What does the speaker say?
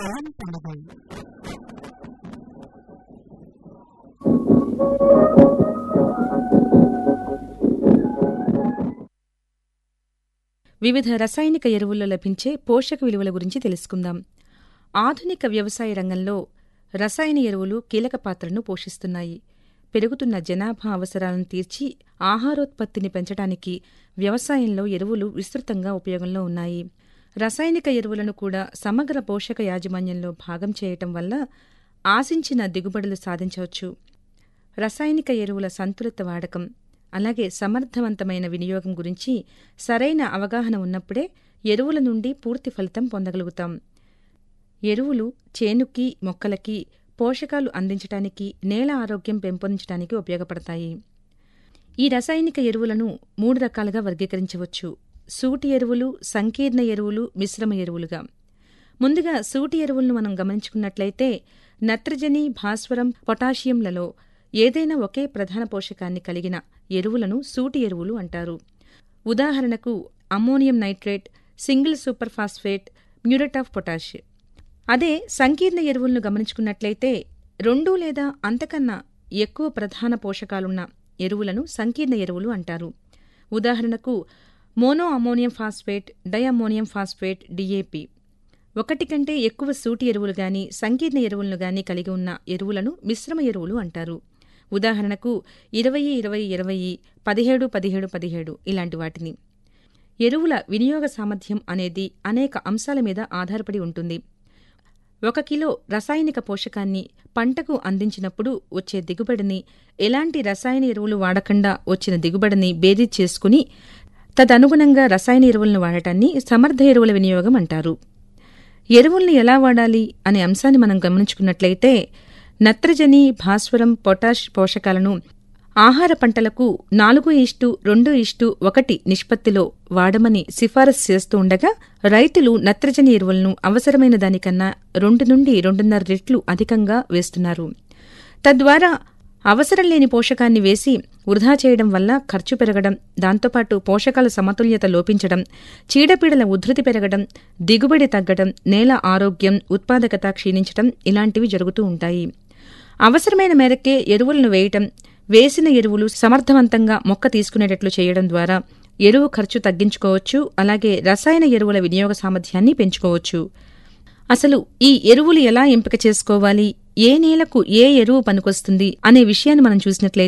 పొలం పండుగ వివిధ రసాయనిక ఎరువుల్లో లభించే పోషక విలువల గురించి తెలుసుకుందాం ఆధునిక వ్యవసాయ రంగంలో రసాయన ఎరువులు కీలక పాత్రను పోషిస్తున్నాయి పెరుగుతున్న జనాభా అవసరాలను తీర్చి ఆహారోత్పత్తిని పెంచడానికి వ్యవసాయంలో ఎరువులు విస్తృతంగా ఉపయోగంలో ఉన్నాయి రసాయనిక ఎరువులను కూడా సమగ్ర పోషక యాజమాన్యంలో భాగం చేయటం వల్ల ఆశించిన దిగుబడులు సాధించవచ్చు రసాయనిక ఎరువుల సంతులిత వాడకం అలాగే సమర్థవంతమైన వినియోగం గురించి సరైన అవగాహన ఉన్నప్పుడే ఎరువుల నుండి పూర్తి ఫలితం పొందగలుగుతాం ఎరువులు చేనుకి మొక్కలకి పోషకాలు అందించటానికి నేల ఆరోగ్యం పెంపొందించడానికి ఉపయోగపడతాయి ఈ రసాయనిక ఎరువులను మూడు రకాలుగా వర్గీకరించవచ్చు సూటి ఎరువులు సంకీర్ణ ఎరువులు మిశ్రమ ఎరువులుగా ముందుగా సూటి ఎరువులను మనం గమనించుకున్నట్లయితే నత్రజని భాస్వరం పొటాషియంలలో ఏదైనా ఒకే ప్రధాన పోషకాన్ని కలిగిన ఎరువులను సూటి ఎరువులు అంటారు ఉదాహరణకు ammonium nitrate single super phosphate muriate of potash అదే సంకీర్ణ ఎరువులను గమనించుకున్నట్లయితే రెండు లేదా అంతకన్నా ఎక్కువ ప్రధాన పోషకాలున్న ఎరువులను సంకీర్ణ ఎరువులు అంటారు ఉదాహరణకు mono ammonium phosphate diammonium phosphate DAP ఒకటి కంటే ఎక్కువ సూటి ఎరువులు గాని సంకీర్ణ ఎరువులను గాని కలిగి ఉన్న ఎరువులను మిశ్రమ ఎరువులు అంటారు ఉదాహరణకు ఇరవై ఇరవై ఇరవై పదిహేడు పదిహేడు పదిహేడు ఇలాంటి వాటిని ఎరువుల వినియోగ సామర్థ్యం అనేది అనేక అంశాల మీద ఆధారపడి ఉంటుంది ఒక కిలో రసాయనిక పోషకాన్ని పంటకు అందించినప్పుడు వచ్చే దిగుబడిని ఎలాంటి రసాయన ఎరువులు వాడకుండా వచ్చిన దిగుబడిని బేరీజ్ చేసుకుని తదనుగుణంగా రసాయన ఎరువులను వాడటాన్ని సమర్థ ఎరువుల వినియోగం అంటారు ఎరువుల్ని ఎలా వాడాలి అనే అంశాన్ని మనం గమనించుకున్నట్లయితే నత్రజని భాస్వరం పొటాష్ పోషకాలను ఆహార పంటలకు నాలుగు ఇష్టు రెండు ఇష్టు ఒకటి నిష్పత్తిలో వాడమని సిఫారసు చేస్తూ ఉండగా రైతులు నత్రజని ఎరువులను అవసరమైన దానికన్నా రెండు నుండి రెండున్నర రెట్లు అధికంగా వేస్తున్నారు తద్వారా అవసరం లేని పోషకాన్ని వేసి వృధా చేయడం వల్ల ఖర్చు పెరగడం దాంతోపాటు పోషకాల సమతుల్యత లోపించడం చీడపీడల ఉధృతి పెరగడం దిగుబడి తగ్గడం నేల ఆరోగ్యం ఉత్పాదకత క్షీణించడం ఇలాంటివి జరుగుతూ ఉంటాయి అవసరమైన మేరకే ఎరువులను వేయటం వేసిన ఎరువులు సమర్థవంతంగా మొక్క తీసుకునేటట్లు చేయడం ద్వారా ఎరువు ఖర్చు తగ్గించుకోవచ్చు అలాగే రసాయన ఎరువుల వినియోగ సామర్థ్యాన్ని పెంచుకోవచ్చు అసలు ఈ ఎరువులు ఎలా ఎంపిక చేసుకోవాలి ఏ నేలకు ఏ ఎరువు పనికొస్తుంది అనే విషయాన్ని మనం చూసినట్లయితే